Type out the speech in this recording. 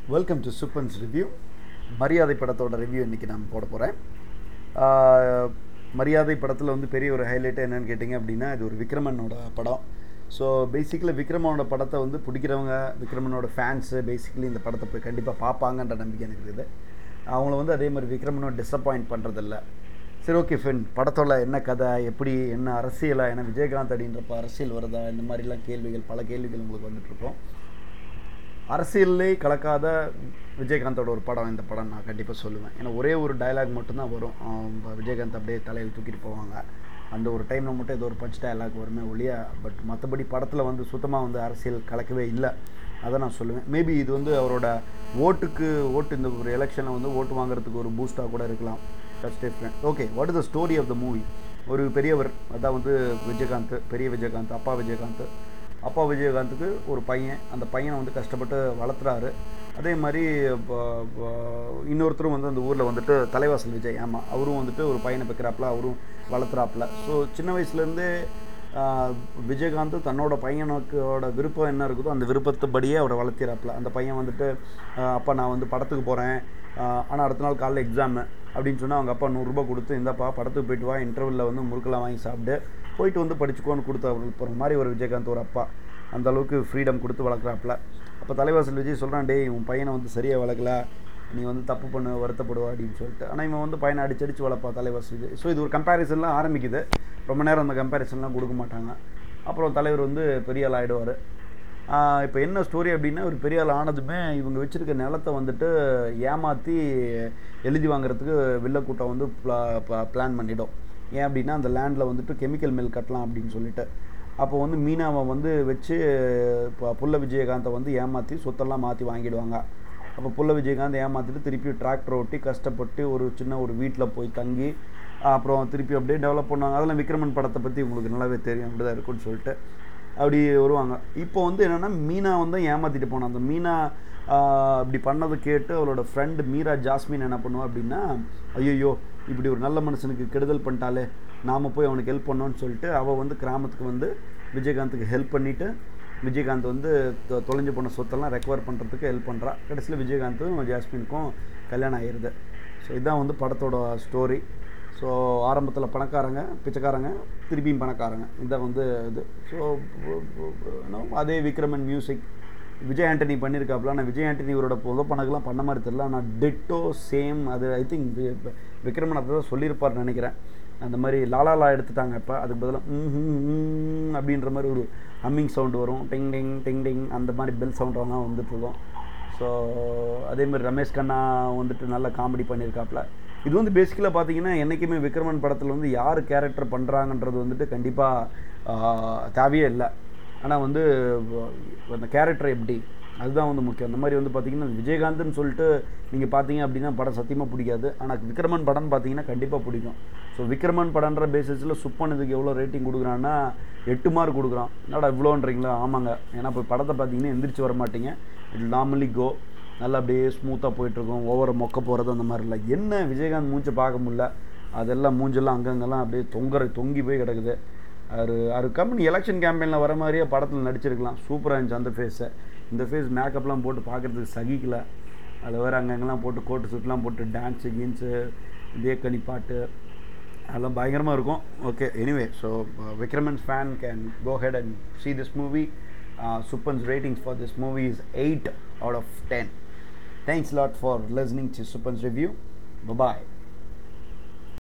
welcome to சூப்பன்ஸ் review மரியாதை படத்தோட review இன்றைக்கி நான் போட போகிறேன் மரியாதை படத்தில் வந்து பெரிய ஒரு ஹைலைட் என்னன்னு கேட்டிங்க அப்படின்னா இது ஒரு விக்ரமனோட படம் ஸோ பேசிக்கலி விக்ரமனோட படத்தை வந்து பிடிக்கிறவங்க விக்ரமனோட ஃபேன்ஸு பேசிக்கலி இந்த படத்தை போய் கண்டிப்பாக பார்ப்பாங்கன்ற நம்பிக்கை எனக்கு இருக்குது அவங்கள வந்து அதே மாதிரி விக்ரமனோட டிசப்பாயிண்ட் பண்ணுறதில்ல சரி ஓகே ஃபின் படத்தோட என்ன கதை எப்படி என்ன அரசியலா ஏன்னா விஜயகாந்த் அப்படின்றப்ப அரசியல் வருதா இந்த மாதிரிலாம் கேள்விகள் பல கேள்விகள் உங்களுக்கு வந்துட்டுருக்கோம் அரசியல்லே கலக்காத விஜயகாந்தோட ஒரு படம் இந்த படம் நான் கண்டிப்பாக சொல்லுவேன் ஏன்னா ஒரே ஒரு டயலாக் மட்டும்தான் வரும் ஆஹ் விஜயகாந்த் அப்படியே தலையில் தூக்கிட்டு போவாங்க அந்த ஒரு டைமில் மட்டும் ஏதோ ஒரு பஞ்ச் டயலாக் வருமே ஒழிய பட் மற்றபடி படத்தில் வந்து சுத்தமாக வந்து அரசியல் கலக்கவே இல்லை அதை நான் சொல்லுவேன் மேபி இது வந்து அவரோட ஓட்டுக்கு ஓட்டு இந்த ஒரு எலெக்ஷனில் வந்து ஓட்டு வாங்குறதுக்கு ஒரு பூஸ்டாக கூட இருக்கலாம் that's different okay what is the story of the movie ஒரு பெரியவர் அதான் வந்து விஜயகாந்த் பெரிய விஜயகாந்த் அப்பா விஜயகாந்த் அப்பா விஜயகாந்துக்கு ஒரு பையன் அந்த பையனை வந்து கஷ்டப்பட்டு வளர்த்துறாரு அதே மாதிரி ப- ப- இன்னொருத்தரும் வந்து அந்த ஊரில் வந்துட்டு தலைவாசல் விஜய் ஆமாம் அவரும் வந்துட்டு ஒரு பையனை பெக்கிறாப்புல அவரும் வளர்த்துறாப்புல ஸோ சின்ன வயசுலேருந்தே விஜயகாந்த் தன்னோட பையனுக்கோட விருப்பம் என்ன இருக்குதோ அந்த விருப்பத்துபடியே அவரை வளர்த்திறாப்புல அந்த பையன் வந்துட்டு ஆஹ் அப்பா நான் வந்து படத்துக்கு போகிறேன் ஆனால் அடுத்த நாள் காலைல எக்ஸாமு அப்படின்னு சொன்னால் அவங்க அப்பா நூறுரூபா கொடுத்து இந்தாப்பா படத்துக்கு போயிட்டு வா இன்டர்வலில் வந்து முறுக்கெல்லாம் வாங்கி சாப்பிட்டு போயிட்டு வந்து படிச்சுக்கோன்னு கொடுத்த போகிற மாதிரி ஒரு விஜயகாந்த் ஒரு அப்பா அந்த அளவுக்கு ஃப்ரீடம் கொடுத்து வளர்க்குறாப்புல அப்போ தலைவாசல் விஜய் சொல்கிறான் டேய் உன் பையனை வந்து சரியாக வளர்க்கல நீ வந்து தப்பு பண்ண வருத்தப்படுவா அப்படின்னு சொல்லிட்டு ஆனால் இவன் வந்து பையனை அடிச்சு அடிச்சு வளர்ப்பா தலைவாசல் விஜய் ஸோ இது ஒரு கம்பேரிசன்லாம் ஆரம்பிக்குது ரொம்ப நேரம் அந்த கம்பேரிசன்லாம் கொடுக்க மாட்டாங்க அப்புறம் தலைவர் வந்து பெரிய ஆள் ஆகிடுவார் இப்போ என்ன ஸ்டோரி அப்படின்னா ஒரு பெரிய ஆள் ஆனதுமே இவங்க வச்சுருக்க நிலத்தை வந்துட்டு ஏமாற்றி எழுதி வாங்குறதுக்கு வில்ல கூட்டம் வந்து பிளான் பண்ணிடும் ஏன் அப்படின்னா அந்த லேண்டில் வந்துட்டு கெமிக்கல் மில் கட்டலாம் அப்படின்னு சொல்லிட்டு அப்போ வந்து மீனாவை வந்து வச்சு இப்போ புல்ல விஜயகாந்தை வந்து ஏமாற்றி சொத்தெல்லாம் மாற்றி வாங்கிடுவாங்க அப்போ புல்ல விஜயகாந்த் ஏமாற்றிட்டு திருப்பி டிராக்டர் ஓட்டி கஷ்டப்பட்டு ஒரு சின்ன ஒரு வீட்டில் போய் தங்கி அப்புறம் திருப்பி அப்படியே டெவலப் பண்ணுவாங்க அதெல்லாம் விக்ரமன் படத்தை பற்றி உங்களுக்கு நல்லாவே தெரியும் அப்படி தான் இருக்குன்னு சொல்லிட்டு அப்படி வருவாங்க இப்போ வந்து என்னென்னா மீனா வந்து ஏமாற்றிட்டு போனான் அந்த மீனா ஆஹ், இப்படி பண்ணதை கேட்டு அவளோட ஃப்ரெண்டு மீரா ஜாஸ்மின் என்ன பண்ணுவா அப்படின்னா ஐயோ இப்படி ஒரு நல்ல மனுஷனுக்கு கெடுதல் பண்ணிட்டாலே நாம் போய் அவனுக்கு ஹெல்ப் பண்ணோன்னு சொல்லிட்டு அவள் வந்து கிராமத்துக்கு வந்து விஜயகாந்துக்கு ஹெல்ப் பண்ணிவிட்டு விஜயகாந்த் வந்து தொ- தொலைஞ்சு போன சொத்தெல்லாம் ரெக்கவர் பண்ணுறதுக்கு ஹெல்ப் பண்ணுறா கடைசியில் விஜயகாந்தும் ஜாஸ்மினுக்கும் கல்யாணம் ஆயிடுது ஸோ இதுதான் வந்து படத்தோட ஸ்டோரி ஸோ ஆரம்பத்தில் பணக்காரங்க பிச்சைக்காரங்க திருப்பியும் பணக்காரங்க இதான் வந்து இது ஸோ அதே விக்ரமன் மியூசிக் விஜய் ஆண்டனி பண்ணியிருக்காப்புல ஆனால் விஜய் ஆண்டனி இவரோட புத பணக்கெல்லாம் பண்ண மாதிரி தெரியல ஆனால் டெட்டோ சேம் அது ஐ திங்க் விக்ரமன் அப்படி தான் சொல்லியிருப்பார்னு நினைக்கிறேன் அந்த மாதிரி லாலாலா எடுத்துட்டாங்க இப்போ அதுக்கு பதிலாக ம் ம், ம் அப்படின்ற மாதிரி ஒரு ஹம்மிங் சவுண்டு வரும் டிங் டிங் டிங் டிங் அந்த மாதிரி பெல் சவுண்டெல்லாம் வந்துட்டு இருக்கும் ஸோ அதே மாதிரி ரமேஷ் கண்ணா வந்துட்டு நல்ல காமெடி பண்ணியிருக்காப்புல இது வந்து பேசிக்கலாக பார்த்தீங்கன்னா என்றைக்குமே விக்ரமன் படத்தில் வந்து யார் கேரக்டர் பண்ணுறாங்கன்றது வந்துட்டு கண்டிப்பாக தேவையே இல்லை ஆனால் வந்து வ- அந்த கேரக்டர் எப்படி அதுதான் வந்து முக்கியம் அந்த மாதிரி வந்து பார்த்தீங்கன்னா விஜயகாந்த்னு சொல்லிட்டு நீங்கள் பார்த்தீங்க அப்படின்னா படம் சத்தியமாக பிடிக்காது ஆனால் விக்ரமன் படம்னு பார்த்தீங்கன்னா கண்டிப்பாக பிடிக்கும் ஸோ விக்ரமன் படன்ற பேசிஸில் சுப்பன் இதுக்கு எவ்வளோ ரேட்டிங் கொடுக்குறான்னா எட்டு மார்க் கொடுக்குறான் என்னடா இவ்வளோன்றீங்களா ஆமாங்க ஏன்னா இப்போ படத்தை பார்த்தீங்கன்னா எந்திரிச்சு வர மாட்டீங்க இட் நார்மலி கோ நல்லா அப்படியே ஸ்மூத்தாக போயிட்டுருக்கும் ஓவர மொக்க போகிறது அந்த மாதிரி இல்லை என்ன விஜயகாந்த் மூஞ்சை பார்க்க முடியல அதெல்லாம் மூஞ்செல்லாம் அங்கங்கெல்லாம் அப்படியே தொங்குற தொங்கி போய் கிடக்குது அவர் அவர் கம்பெனி எலெக்ஷன் கேம்பெயினில் வர மாதிரியே படத்தில் நடிச்சிருக்கலாம் சூப்பராக இருந்துச்சு அந்த ஃபேஸை இந்த ஃபேஸ் மேக்கப்லாம் போட்டு பார்க்குறதுக்கு சகிக்கல அதில் வேறு அங்கங்கெல்லாம் போட்டு கோட்டு சுட்டுலாம் போட்டு டான்ஸு கீன்ஸு தேக்கனி பாட்டு அதெல்லாம் பயங்கரமாக இருக்கும் okay anyway so Vikraman's fan can go head and see this movie uh, Supan's ratings for this movie is 8 out of 10 thanks a lot for listening to Supan's review bye bye